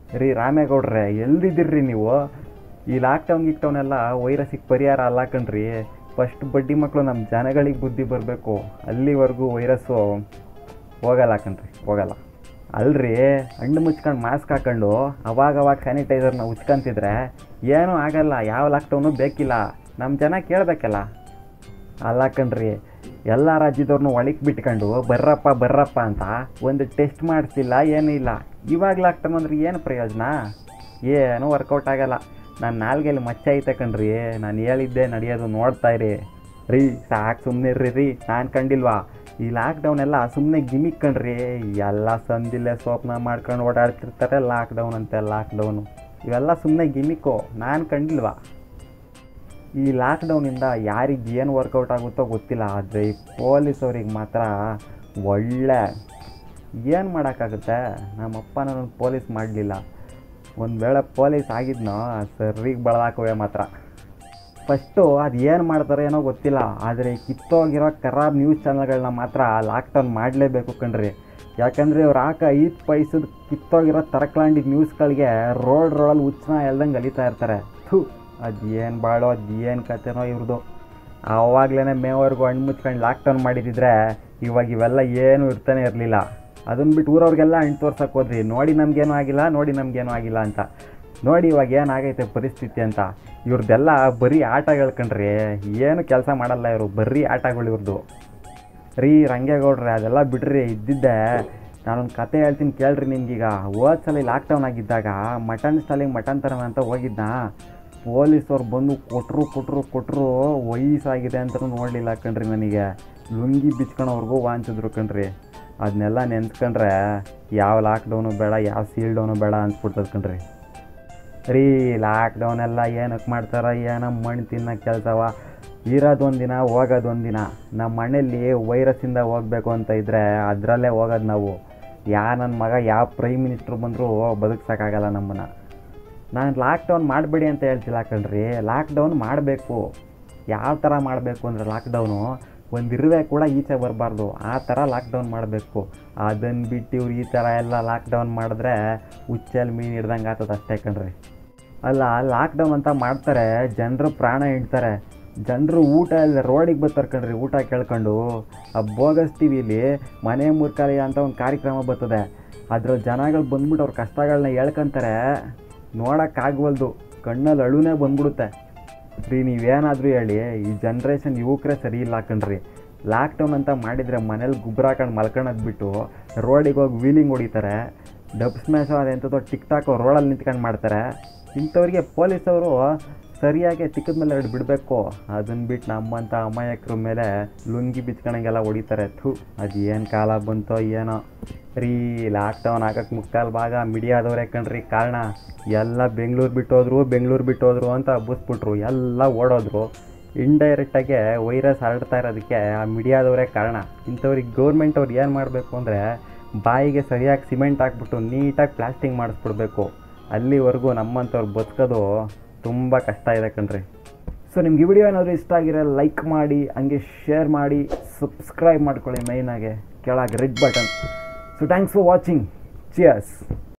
ರೀ ರಾಮೇಗೌಡ್ರೆ ಎಲ್ಲಿದ್ದೀರ್ರಿ ನೀವು ಈ ಲಾಕ್ಡೌನ್ ಗಿಕ್ಡೌನ್ ಎಲ್ಲ ವೈರಸ್ಸಿಗೆ ಪರಿಹಾರ ಅಲ್ಲ ಕಣ್ರಿ ಫಸ್ಟ್ ಬಡ್ಡಿ ಮಕ್ಕಳು ನಮ್ಮ ಜನಗಳಿಗೆ ಬುದ್ಧಿ ಬರಬೇಕು ಅಲ್ಲಿವರೆಗೂ ವೈರಸ್ಸು ಹೋಗಲ್ಲ ಕಣ್ರಿ ಹೋಗಲ್ಲ ಅಲ್ರಿ ಹಣ್ಣು ಮುಚ್ಕೊಂಡು ಮಾಸ್ಕ್ ಹಾಕೊಂಡು ಅವಾಗ ಅವಾಗ ಸ್ಯಾನಿಟೈಸರ್ನ ಉಚ್ಕೊಂತಿದ್ರೆ ಏನೂ ಆಗಲ್ಲ ಯಾವ ಲಾಕ್ಡೌನು ಬೇಕಿಲ್ಲ ನಮ್ಮ ಜನ ಕೇಳಬೇಕಲ್ಲ ಅಲ್ಲ ಕಣ್ರಿ ಎಲ್ಲ ರಾಜ್ಯದವ್ರನ್ನೂ ಒಳಗೆ ಬಿಟ್ಕೊಂಡು ಬರ್ರಪ್ಪ ಬರ್ರಪ್ಪ ಅಂತ ಒಂದು ಟೆಸ್ಟ್ ಮಾಡಿಸಿಲ್ಲ ಏನೂ ಇಲ್ಲ ಇವಾಗ ಲಾಕ್ಡೌನ್ ಅಂದ್ರೆ ಏನು ಪ್ರಯೋಜನ ಏನೂ ವರ್ಕೌಟ್ ಆಗಲ್ಲ ನಾನು ನಾಲ್ಗೆಲ್ಲಿ ಮಚ್ಚ ಐತೆ ಕಣ್ರಿ ನಾನು ಹೇಳಿದ್ದೆ ನಡೆಯೋದು ನೋಡ್ತಾ ಇರಿ ರೀ ಸಾಕು ಸುಮ್ಮನೆ ಇರ್ರಿ ರೀ ನಾನು ಕಂಡಿಲ್ವಾ ಈ ಲಾಕ್ಡೌನ್ ಎಲ್ಲ ಸುಮ್ಮನೆ ಗಿಮಿಕ್ ಕಣ್ರಿ ಎಲ್ಲ ಸಂದಿಲ್ಲೇ ಸೋಪ್ನ ಮಾಡ್ಕೊಂಡು ಓಡಾಡ್ತಿರ್ತಾರೆ ಲಾಕ್ಡೌನ್ ಅಂತೆ ಲಾಕ್ಡೌನು ಇವೆಲ್ಲ ಸುಮ್ಮನೆ ಗಿಮಿಕ್ಕು ನಾನು ಕಂಡಿಲ್ವಾ ಈ ಲಾಕ್ಡೌನಿಂದ ಯಾರಿಗೆ ಏನು ವರ್ಕೌಟ್ ಆಗುತ್ತೋ ಗೊತ್ತಿಲ್ಲ ಆದರೆ ಈ ಪೊಲೀಸವ್ರಿಗೆ ಮಾತ್ರ ಒಳ್ಳೆ ಏನು ಮಾಡೋಕ್ಕಾಗುತ್ತೆ ನಮ್ಮಪ್ಪ ನನ್ನ ಪೊಲೀಸ್ ಮಾಡಲಿಲ್ಲ ಒಂದು ವೇಳೆ ಪೊಲೀಸ್ ಆಗಿದ್ನೋ ಸರಿಗೆ ಬಳದಾಕುವೆ ಮಾತ್ರ ಫಸ್ಟು ಅದು ಏನು ಮಾಡ್ತಾರೆ ಏನೋ ಗೊತ್ತಿಲ್ಲ ಆದರೆ ಕಿತ್ತೋಗಿರೋ ಖರಾಬ್ ನ್ಯೂಸ್ ಚಾನಲ್ಗಳನ್ನ ಮಾತ್ರ ಲಾಕ್ಡೌನ್ ಮಾಡಲೇಬೇಕು ಕಣ್ರಿ ಯಾಕಂದರೆ ಅವ್ರು ಹಾಕ ಐದು ಪೈಸದ ಕಿತ್ತೋಗಿರೋ ತರಕ್ಲಾಂಡಿ ನ್ಯೂಸ್ಗಳಿಗೆ ರೋಡ್ ರೋಡಲ್ಲಿ ಹುಚ್ಚನ ಎಲ್ದಂಗೆ ಅಲಿತಾ ಇರ್ತಾರೆ ಥೂ ಅದು ಏನು ಬಾಳೋ ಅದು ಏನು ಕತೆನೋ ಇವ್ರದ್ದು ಆವಾಗಲೇ ಮೇವರೆಗೂ ಹಣ್ಣು ಮುಚ್ಕೊಂಡು ಲಾಕ್ಡೌನ್ ಮಾಡಿದಿದ್ರೆ ಇವಾಗ ಇವೆಲ್ಲ ಏನೂ ಇರ್ತಾನೆ ಇರಲಿಲ್ಲ ಅದನ್ನ ಬಿಟ್ಟು ಊರವ್ರಿಗೆಲ್ಲ ಹಣ್ಣು ತೋರ್ಸಕ್ಕೆ ಹೋದ್ರಿ ನೋಡಿ ನಮಗೇನೂ ಆಗಿಲ್ಲ ನೋಡಿ ನಮಗೇನೂ ಆಗಿಲ್ಲ ಅಂತ ನೋಡಿ ಇವಾಗ ಏನಾಗೈತೆ ಪರಿಸ್ಥಿತಿ ಅಂತ ಇವ್ರದ್ದೆಲ್ಲ ಬರೀ ಆಟಗಳು ಕಣ್ರಿ ಏನು ಕೆಲಸ ಮಾಡಲ್ಲ ಇವರು ಬರೀ ಆಟಗಳು ಇವ್ರದ್ದು ರೀ ರಂಗೇಗೌಡ್ರೆ ಅದೆಲ್ಲ ಬಿಡ್ರಿ ಇದ್ದಿದ್ದೆ ನಾನೊಂದು ಕತೆ ಹೇಳ್ತೀನಿ ಕೇಳ್ರಿ ನಿಮ್ಗೀಗ ಹೋದ ಸಲ ಲಾಕ್ಡೌನ್ ಆಗಿದ್ದಾಗ ಮಟನ್ ಸ್ಟಾಲಿಗೆ ಮಟನ್ ತರೋಣ ಅಂತ ಹೋಗಿದ್ದ ಪೊಲೀಸವ್ರು ಬಂದು ಕೊಟ್ಟರು ಕೊಟ್ಟರು ಕೊಟ್ಟರು ವಯಸ್ಸಾಗಿದೆ ಅಂತ ನೋಡಲಿಲ್ಲ ಕಣ್ರಿ ನನಗೆ ಲುಂಗಿ ಬಿಚ್ಕೊಳೋರ್ಗೂ ವಾಂಚಿದ್ರು ಕಣ್ರಿ ಅದನ್ನೆಲ್ಲ ನೆನ್ಸ್ಕೊಂಡ್ರೆ ಯಾವ ಲಾಕ್ಡೌನು ಬೇಡ ಯಾವ ಸೀಲ್ಡೌನು ಬೇಡ ಅನ್ಸ್ಬಿಡ್ತದೆ ಕಣ್ರಿ ರೀ ಲಾಕ್ಡೌನ್ ಎಲ್ಲ ಏನಕ್ಕೆ ಮಾಡ್ತಾರ ಏನೋ ಮಣ್ಣು ತಿನ್ನೋ ಕೆಲಸವ ಇರೋದೊಂದು ದಿನ ಹೋಗೋದೊಂದು ದಿನ ನಮ್ಮ ಮನೇಲಿ ವೈರಸ್ಸಿಂದ ಹೋಗಬೇಕು ಅಂತ ಇದ್ದರೆ ಅದರಲ್ಲೇ ಹೋಗೋದು ನಾವು ಯಾ ನನ್ನ ಮಗ ಯಾವ ಪ್ರೈಮ್ ಮಿನಿಸ್ಟ್ರು ಬಂದರೂ ಬದುಕ್ಸೋಕ್ಕಾಗಲ್ಲ ನಮ್ಮನ್ನು ನಾನು ಲಾಕ್ಡೌನ್ ಮಾಡಬೇಡಿ ಅಂತ ಹೇಳ್ತಿಲ್ಲ ಕಣ್ರಿ ಲಾಕ್ಡೌನ್ ಮಾಡಬೇಕು ಯಾವ ಥರ ಮಾಡಬೇಕು ಅಂದರೆ ಲಾಕ್ಡೌನು ಒಂದು ಇರುವೆ ಕೂಡ ಈಚೆ ಬರಬಾರ್ದು ಆ ಥರ ಲಾಕ್ಡೌನ್ ಮಾಡಬೇಕು ಅದನ್ನು ಬಿಟ್ಟು ಇವ್ರು ಈ ಥರ ಎಲ್ಲ ಲಾಕ್ಡೌನ್ ಮಾಡಿದ್ರೆ ಹುಚ್ಚಲ್ಲಿ ಮೀನು ಹಿಡ್ದಂಗೆ ಆಗ್ತದೆ ಅಷ್ಟೇ ಕಣ್ರಿ ಅಲ್ಲ ಲಾಕ್ಡೌನ್ ಅಂತ ಮಾಡ್ತಾರೆ ಜನರು ಪ್ರಾಣ ಇಡ್ತಾರೆ ಜನರು ಊಟ ಎಲ್ಲ ರೋಡಿಗೆ ಬರ್ತಾರೆ ಕಣ್ರಿ ಊಟ ಕೇಳ್ಕೊಂಡು ಆ ಬೋಗಸ್ ಟಿ ವಿಲಿ ಮನೆ ಮೂರ್ಖಾಲಯ ಅಂತ ಒಂದು ಕಾರ್ಯಕ್ರಮ ಬರ್ತದೆ ಅದ್ರಲ್ಲಿ ಜನಗಳು ಬಂದ್ಬಿಟ್ಟು ಅವ್ರ ಕಷ್ಟಗಳನ್ನ ಹೇಳ್ಕೊಂತಾರೆ ನೋಡೋಕ್ಕಾಗವಲ್ದು ಕಣ್ಣಲ್ಲಿ ಅಳುನೇ ಬಂದ್ಬಿಡುತ್ತೆ ರೀ ನೀವೇನಾದರೂ ಹೇಳಿ ಈ ಜನ್ರೇಷನ್ ಯುವಕರೇ ಸರಿ ಇಲ್ಲ ಕಣ್ರಿ ಲಾಕ್ಡೌನ್ ಅಂತ ಮಾಡಿದರೆ ಮನೇಲಿ ಗುಬ್ರ ಹಾಕೊಂಡು ಮಲ್ಕೊಳೋದು ಬಿಟ್ಟು ರೋಡಿಗೆ ಹೋಗಿ ವೀಲಿಂಗ್ ಹೊಡಿತಾರೆ ಡಬ್ ಸ್ಮ್ಯಾಶ್ ಅದೆಂಥದ್ದು ಟಿಕ್ ಟಾಕ್ ರೋಡಲ್ಲಿ ನಿಂತ್ಕೊಂಡು ಮಾಡ್ತಾರೆ ಇಂಥವ್ರಿಗೆ ಪೊಲೀಸವರು ಸರಿಯಾಗಿ ತಿಕ್ಕದ ಮೇಲೆ ಎರಡು ಬಿಡಬೇಕು ಅದನ್ನ ಬಿಟ್ಟು ನಮ್ಮಂಥ ಅಮಾಯಕರ ಮೇಲೆ ಲುಂಗಿ ಬಿಚ್ಕೊಳಂಗೆಲ್ಲ ಹೊಡಿತಾರೆ ಥೂ ಅದು ಏನು ಕಾಲ ಬಂತೋ ಏನೋ ರೀ ಲಾಕ್ಡೌನ್ ಆಗಕ್ಕೆ ಮುಕ್ಕಾಲು ಭಾಗ ಮೀಡಿಯಾದವರೇ ಕಣ್ರಿ ಕಾರಣ ಎಲ್ಲ ಬೆಂಗಳೂರು ಬಿಟ್ಟೋದ್ರು ಬೆಂಗಳೂರು ಬಿಟ್ಟೋದ್ರು ಅಂತ ಹಬ್ಬಿಸ್ಬಿಟ್ರು ಎಲ್ಲ ಓಡೋದ್ರು ಇಂಡೈರೆಕ್ಟಾಗಿ ವೈರಸ್ ಹರಡ್ತಾ ಇರೋದಕ್ಕೆ ಆ ಮೀಡಿಯಾದವರೇ ಕಾರಣ ಇಂಥವ್ರಿಗೆ ಗೌರ್ಮೆಂಟ್ ಅವ್ರು ಏನು ಮಾಡಬೇಕು ಅಂದರೆ ಬಾಯಿಗೆ ಸರಿಯಾಗಿ ಸಿಮೆಂಟ್ ಹಾಕ್ಬಿಟ್ಟು ನೀಟಾಗಿ ಪ್ಲಾಸ್ಟಿಂಗ್ ಮಾಡಿಸ್ಬಿಡ್ಬೇಕು ಅಲ್ಲಿವರೆಗೂ ನಮ್ಮಂಥವ್ರು ಬದುಕೋದು ತುಂಬ ಕಷ್ಟ ಇದೆ ಕಣ್ರಿ ಸೊ ನಿಮ್ಗೆ ಈ ವಿಡಿಯೋ ಏನಾದರೂ ಇಷ್ಟ ಆಗಿರೋ ಲೈಕ್ ಮಾಡಿ ಹಂಗೆ ಶೇರ್ ಮಾಡಿ ಸಬ್ಸ್ಕ್ರೈಬ್ ಮಾಡ್ಕೊಳ್ಳಿ ಮೈನಾಗೆ ಕೆಳಗೆ red button so thanks for watching cheers